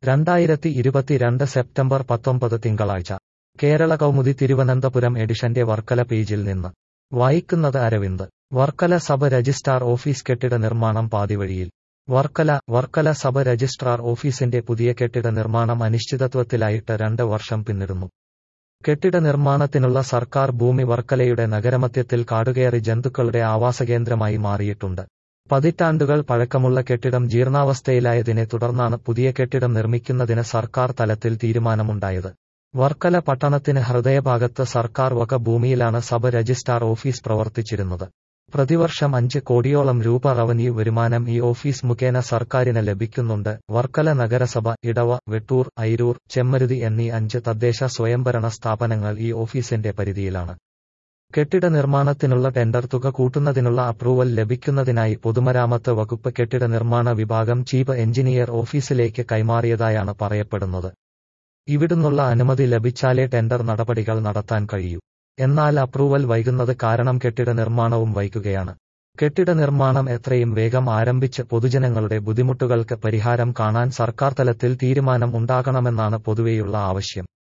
രണ്ടായിരത്തി ഇരുപത്തിരണ്ട് സെപ്റ്റംബർ പത്തൊമ്പത് തിങ്കളാഴ്ച കേരള കൗമുദി തിരുവനന്തപുരം എഡിഷന്റെ വർക്കല പേജിൽ നിന്ന് വായിക്കുന്നത് Aravind Varkala sub registrar office കെട്ടിട നിർമ്മാണം പാതിവഴിയിൽ വർക്കല വർക്കല സബ് രജിസ്ട്രാർ ഓഫീസിന്റെ പുതിയ കെട്ടിട നിർമ്മാണം അനിശ്ചിതത്വത്തിലായിട്ട് രണ്ട് വർഷം പിന്നിടുന്നു കെട്ടിട നിർമ്മാണത്തിനുള്ള സർക്കാർ ഭൂമി വർക്കലയുടെ നഗരമധ്യത്തിൽ കാടുകയറി ജന്തുക്കളുടെ ആവാസകേന്ദ്രമായി മാറിയിട്ടുണ്ട് പതിറ്റാണ്ടുകൾ പഴക്കമുള്ള കെട്ടിടം ജീർണാവസ്ഥയിലായതിനെ തുടർന്നാണ് പുതിയ കെട്ടിടം നിർമ്മിക്കുന്നതിന് സർക്കാർ തലത്തിൽ തീരുമാനമുണ്ടായത് വർക്കല പട്ടണത്തിന് ഹൃദയഭാഗത്ത് സർക്കാർ വക ഭൂമിയിലാണ് സബ് രജിസ്ട്രാർ ഓഫീസ് പ്രവർത്തിച്ചിരുന്നത് പ്രതിവർഷം അഞ്ച് കോടിയോളം രൂപ റവന്യൂ വരുമാനം ഈ ഓഫീസ് മുഖേന സർക്കാരിന് ലഭിക്കുന്നുണ്ട് വർക്കല നഗരസഭ ഇടവ വെട്ടൂർ ഐരൂർ ചെമ്മരുതി എന്നീ അഞ്ച് തദ്ദേശ സ്വയംഭരണ സ്ഥാപനങ്ങൾ ഈ ഓഫീസിന്റെ പരിധിയിലാണ് കെട്ടിട നിർമ്മാണത്തിനുള്ള ടെൻഡർ തുക കൂട്ടുന്നതിനുള്ള അപ്രൂവൽ ലഭിക്കുന്നതിനായി പൊതുമരാമത്ത് വകുപ്പ് കെട്ടിട നിർമ്മാണ വിഭാഗം ചീഫ് എഞ്ചിനീയർ ഓഫീസിലേക്ക് കൈമാറിയതായാണ് പറയപ്പെടുന്നത് ഇവിടുന്നുള്ള അനുമതി ലഭിച്ചാലേ ടെൻഡർ നടപടികൾ നടത്താൻ കഴിയൂ എന്നാൽ അപ്രൂവൽ വൈകുന്നത് കാരണം കെട്ടിട നിർമ്മാണവും വൈകുകയാണ് കെട്ടിട നിർമ്മാണം എത്രയും വേഗം ആരംഭിച്ച് പൊതുജനങ്ങളുടെ ബുദ്ധിമുട്ടുകൾക്ക് പരിഹാരം കാണാൻ സർക്കാർ തലത്തിൽ തീരുമാനം ഉണ്ടാകണമെന്നാണ് പൊതുവെയുള്ള ആവശ്യം